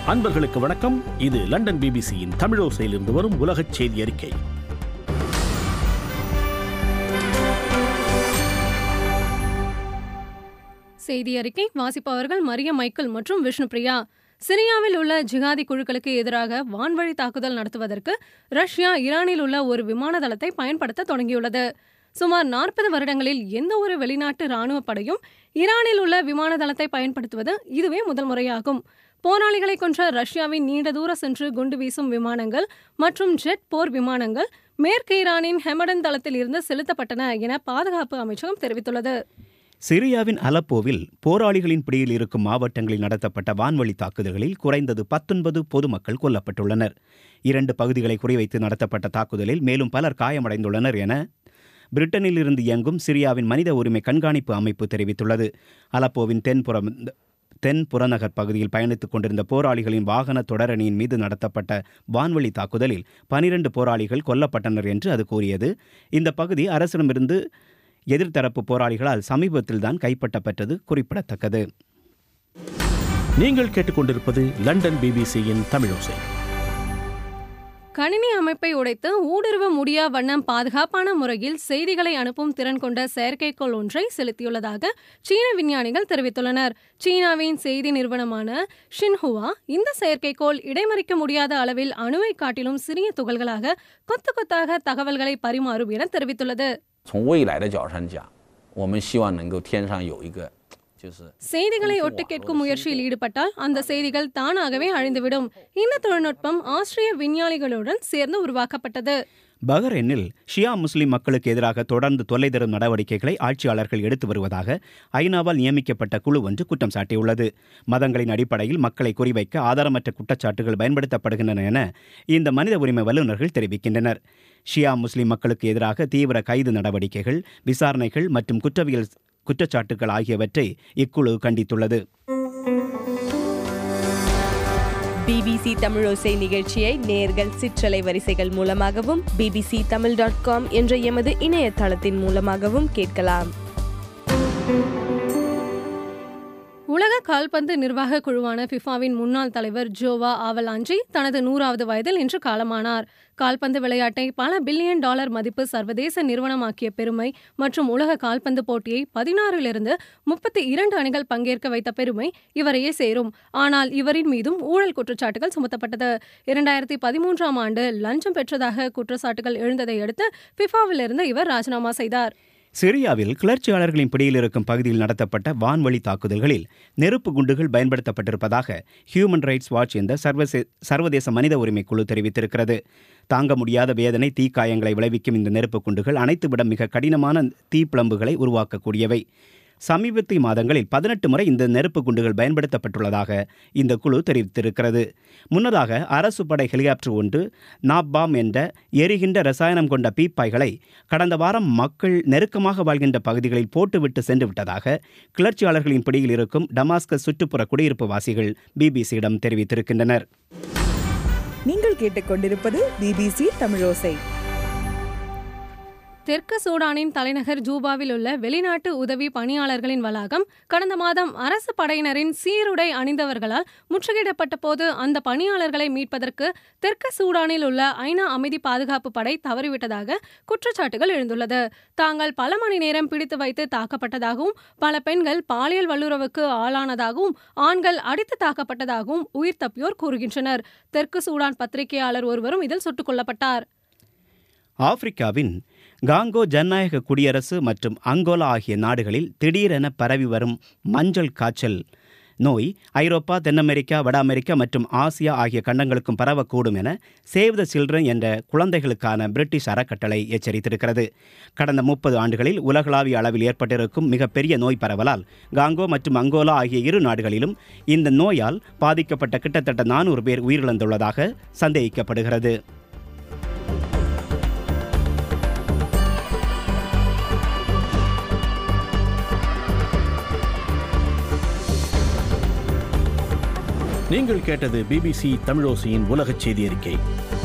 அன்பர்களுக்கு வணக்கம் இது லண்டன் பிபிசியின் தமிழோசையிலிருந்து வரும் உலகச் செய்தி அறிக்கை செய்தி அறிக்கை வாசிப்பவர்கள் மரிய மைக்கேல் மற்றும் விஷ்ணுபிரியா சிரியாவில் உள்ள ஜிகாதி குழுக்களுக்கு எதிராக வான்வழி தாக்குதல் நடத்துவதற்கு ரஷ்யா ஈரானில் உள்ள ஒரு விமான தளத்தை பயன்படுத்த தொடங்கியுள்ளது சுமார் நாற்பது வருடங்களில் எந்த ஒரு வெளிநாட்டு ராணுவ படையும் ஈரானில் உள்ள விமான தளத்தை பயன்படுத்துவது இதுவே முதல் முறையாகும் போராளிகளை கொன்ற ரஷ்யாவின் நீண்ட தூர சென்று குண்டு வீசும் விமானங்கள் மற்றும் ஜெட் போர் விமானங்கள் மேற்கு ஈரானின் ஹெமடன் தளத்தில் இருந்து செலுத்தப்பட்டன என பாதுகாப்பு அமைச்சகம் தெரிவித்துள்ளது சிரியாவின் அலப்போவில் போராளிகளின் பிடியில் இருக்கும் மாவட்டங்களில் நடத்தப்பட்ட வான்வழி தாக்குதல்களில் குறைந்தது பத்தொன்பது பொதுமக்கள் கொல்லப்பட்டுள்ளனர் இரண்டு பகுதிகளை குறிவைத்து நடத்தப்பட்ட தாக்குதலில் மேலும் பலர் காயமடைந்துள்ளனர் என பிரிட்டனில் இருந்து இயங்கும் சிரியாவின் மனித உரிமை கண்காணிப்பு அமைப்பு தெரிவித்துள்ளது அலப்போவின் தென்புறம் தென் புறநகர் பகுதியில் பயணித்துக் கொண்டிருந்த போராளிகளின் வாகன தொடரணியின் மீது நடத்தப்பட்ட வான்வழி தாக்குதலில் பனிரண்டு போராளிகள் கொல்லப்பட்டனர் என்று அது கூறியது இந்த பகுதி அரசிடமிருந்து எதிர்த்தரப்பு போராளிகளால் சமீபத்தில்தான் கைப்பற்றப்பட்டது குறிப்பிடத்தக்கது நீங்கள் கேட்டுக்கொண்டிருப்பது லண்டன் பிபிசியின் தமிழோசை கணினி அமைப்பை உடைத்து ஊடுருவ முடியா வண்ணம் பாதுகாப்பான முறையில் செய்திகளை அனுப்பும் திறன் கொண்ட செயற்கைக்கோள் ஒன்றை செலுத்தியுள்ளதாக சீன விஞ்ஞானிகள் தெரிவித்துள்ளனர் சீனாவின் செய்தி நிறுவனமான ஷின்ஹுவா இந்த செயற்கைக்கோள் இடைமறிக்க முடியாத அளவில் அணுவை காட்டிலும் சிறிய துகள்களாக கொத்து கொத்தாக தகவல்களை பரிமாறும் என தெரிவித்துள்ளது 从未来的角度上讲，我们希望能够天上有一个，就是。 செய்திகளை ஒட்டு கேட்கும் முயற்சியில் ஈடுபட்டால் அந்த செய்திகள் தானாகவே அழிந்துவிடும் இந்த தொழில்நுட்பம் ஆஸ்திரிய விஞ்ஞானிகளுடன் சேர்ந்து உருவாக்கப்பட்டது பஹ்ரைனில் ஷியா முஸ்லிம் மக்களுக்கு எதிராக தொடர்ந்து தொல்லை தரும் நடவடிக்கைகளை ஆட்சியாளர்கள் எடுத்து வருவதாக ஐநாவால் நியமிக்கப்பட்ட குழு ஒன்று குற்றம் சாட்டியுள்ளது மதங்களின் அடிப்படையில் மக்களை குறிவைக்க ஆதாரமற்ற குற்றச்சாட்டுகள் பயன்படுத்தப்படுகின்றன என இந்த மனித உரிமை வல்லுநர்கள் தெரிவிக்கின்றனர் ஷியா முஸ்லிம் மக்களுக்கு எதிராக தீவிர கைது நடவடிக்கைகள் விசாரணைகள் மற்றும் குற்றவியல் குற்றச்சாட்டுகள் ஆகியவற்றை இக்குழு கண்டித்துள்ளது பிபிசி தமிழோசை நிகழ்ச்சியை நேர்கள் சிற்றலை வரிசைகள் மூலமாகவும் பிபிசி தமிழ் டாட் காம் என்ற எமது இணையதளத்தின் மூலமாகவும் கேட்கலாம் உலக கால்பந்து நிர்வாக குழுவான ஃபிஃபாவின் முன்னாள் தலைவர் ஜோவா ஆவலாஞ்சி தனது நூறாவது வயதில் இன்று காலமானார் கால்பந்து விளையாட்டை பல பில்லியன் டாலர் மதிப்பு சர்வதேச நிறுவனமாக்கிய பெருமை மற்றும் உலக கால்பந்து போட்டியை பதினாறிலிருந்து முப்பத்தி இரண்டு அணிகள் பங்கேற்க வைத்த பெருமை இவரையே சேரும் ஆனால் இவரின் மீதும் ஊழல் குற்றச்சாட்டுகள் சுமத்தப்பட்டது இரண்டாயிரத்தி பதிமூன்றாம் ஆண்டு லஞ்சம் பெற்றதாக குற்றச்சாட்டுகள் எழுந்ததை அடுத்து ஃபிஃபாவிலிருந்து இவர் ராஜினாமா செய்தார் சிரியாவில் கிளர்ச்சியாளர்களின் பிடியில் இருக்கும் பகுதியில் நடத்தப்பட்ட வான்வழி தாக்குதல்களில் நெருப்பு குண்டுகள் பயன்படுத்தப்பட்டிருப்பதாக ஹியூமன் ரைட்ஸ் வாட்ச் என்ற சர்வசே சர்வதேச மனித உரிமை குழு தெரிவித்திருக்கிறது தாங்க முடியாத வேதனை தீக்காயங்களை விளைவிக்கும் இந்த நெருப்பு குண்டுகள் அனைத்து விட மிக கடினமான தீப்பிழம்புகளை உருவாக்கக்கூடியவை சமீபத்திய மாதங்களில் பதினெட்டு முறை இந்த நெருப்பு குண்டுகள் பயன்படுத்தப்பட்டுள்ளதாக இந்த குழு தெரிவித்திருக்கிறது முன்னதாக அரசு படை ஹெலிகாப்டர் ஒன்று நாப்பாம் என்ற எரிகின்ற ரசாயனம் கொண்ட பீப்பாய்களை கடந்த வாரம் மக்கள் நெருக்கமாக வாழ்கின்ற பகுதிகளில் போட்டுவிட்டு சென்று விட்டதாக கிளர்ச்சியாளர்களின் பிடியில் இருக்கும் டமாஸ்கஸ் சுற்றுப்புற குடியிருப்பு வாசிகள் பிபிசியிடம் தெரிவித்திருக்கின்றனர் நீங்கள் கேட்டுக்கொண்டிருப்பது பிபிசி தமிழோசை தெற்கு சூடானின் தலைநகர் ஜூபாவில் உள்ள வெளிநாட்டு உதவி பணியாளர்களின் வளாகம் கடந்த மாதம் அரசு படையினரின் சீருடை அணிந்தவர்களால் முற்றுகையிடப்பட்ட போது அந்த பணியாளர்களை மீட்பதற்கு தெற்கு சூடானில் உள்ள ஐநா அமைதி பாதுகாப்பு படை தவறிவிட்டதாக குற்றச்சாட்டுகள் எழுந்துள்ளது தாங்கள் பல மணி நேரம் பிடித்து வைத்து தாக்கப்பட்டதாகவும் பல பெண்கள் பாலியல் வல்லுறவுக்கு ஆளானதாகவும் ஆண்கள் அடித்து தாக்கப்பட்டதாகவும் உயிர் தப்பியோர் கூறுகின்றனர் தெற்கு சூடான் பத்திரிகையாளர் ஒருவரும் இதில் சுட்டுக் கொல்லப்பட்டார் ஆப்பிரிக்காவின் காங்கோ ஜனநாயக குடியரசு மற்றும் அங்கோலா ஆகிய நாடுகளில் திடீரென பரவி வரும் மஞ்சள் காய்ச்சல் நோய் ஐரோப்பா தென் அமெரிக்கா வட அமெரிக்கா மற்றும் ஆசியா ஆகிய கண்டங்களுக்கும் பரவக்கூடும் என சேவ் த சில்ட்ரன் என்ற குழந்தைகளுக்கான பிரிட்டிஷ் அறக்கட்டளை எச்சரித்திருக்கிறது கடந்த முப்பது ஆண்டுகளில் உலகளாவிய அளவில் ஏற்பட்டிருக்கும் மிகப்பெரிய நோய் பரவலால் காங்கோ மற்றும் அங்கோலா ஆகிய இரு நாடுகளிலும் இந்த நோயால் பாதிக்கப்பட்ட கிட்டத்தட்ட நானூறு பேர் உயிரிழந்துள்ளதாக சந்தேகிக்கப்படுகிறது நீங்கள் கேட்டது பிபிசி தமிழோசையின் உலகச் செய்தி அறிக்கை